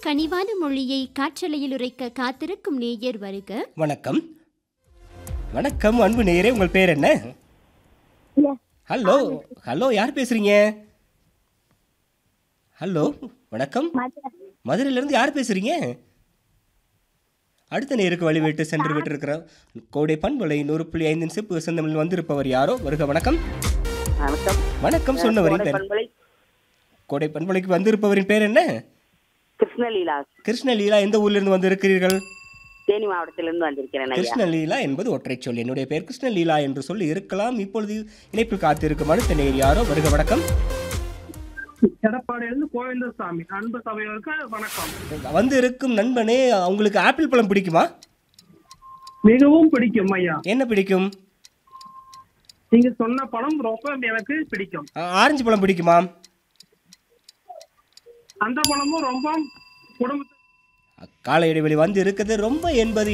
கனிவான மொழியை காற்றலையில் உரைக்க காத்திருக்கும் நேயர் வருக வணக்கம் வணக்கம் அன்பு நேயரே உங்கள் பேர் என்ன ஹலோ ஹலோ யார் பேசுறீங்க ஹலோ வணக்கம் மதுரையிலேருந்து யார் பேசுறீங்க அடுத்த நேருக்கு வழிவிட்டு சென்று விட்டு இருக்கிற கோடை பண்பலை நூறு புள்ளி ஐந்தின் சிப்பு செந்தமிழ் வந்திருப்பவர் யாரோ வருக வணக்கம் வணக்கம் வணக்கம் சொன்னவரின் கோடை பேர் பண்பலை கோடை பண்பலைக்கு வந்திருப்பவரின் பேர் என்ன கிருஷ்ணலீலா கிருஷ்ணலீலா எந்த ஊரிலிருந்து வந்திருக்கிறீர்கள் தேனி மாவட்டத்திலிருந்து வந்திருக்கிறேன் ஐயா கிருஷ்ணலீலா என்பது ஒற்றை சொல் என்னுடைய பெயர் கிருஷ்ணலீலா என்று சொல்லி இருக்கலாம் இப்பொழுது இணைப்பில் காத்திருக்கும் அடுத்த நேர் யாரோ வருக வணக்கம் எடப்பாடியிலிருந்து கோவிந்தசாமி அன்பு சபையோருக்கு வணக்கம் வந்து இருக்கும் நண்பனே உங்களுக்கு ஆப்பிள் பழம் பிடிக்குமா மிகவும் பிடிக்கும் ஐயா என்ன பிடிக்கும் நீங்க சொன்ன படம் ரொம்ப எனக்கு பிடிக்கும் ஆ, ஆரஞ்சு பழம் பிடிக்குமா அந்த படமும் ரொம்ப குடும்பத்து கால இடைவெளி வந்து இருக்குது ரொம்ப என்பது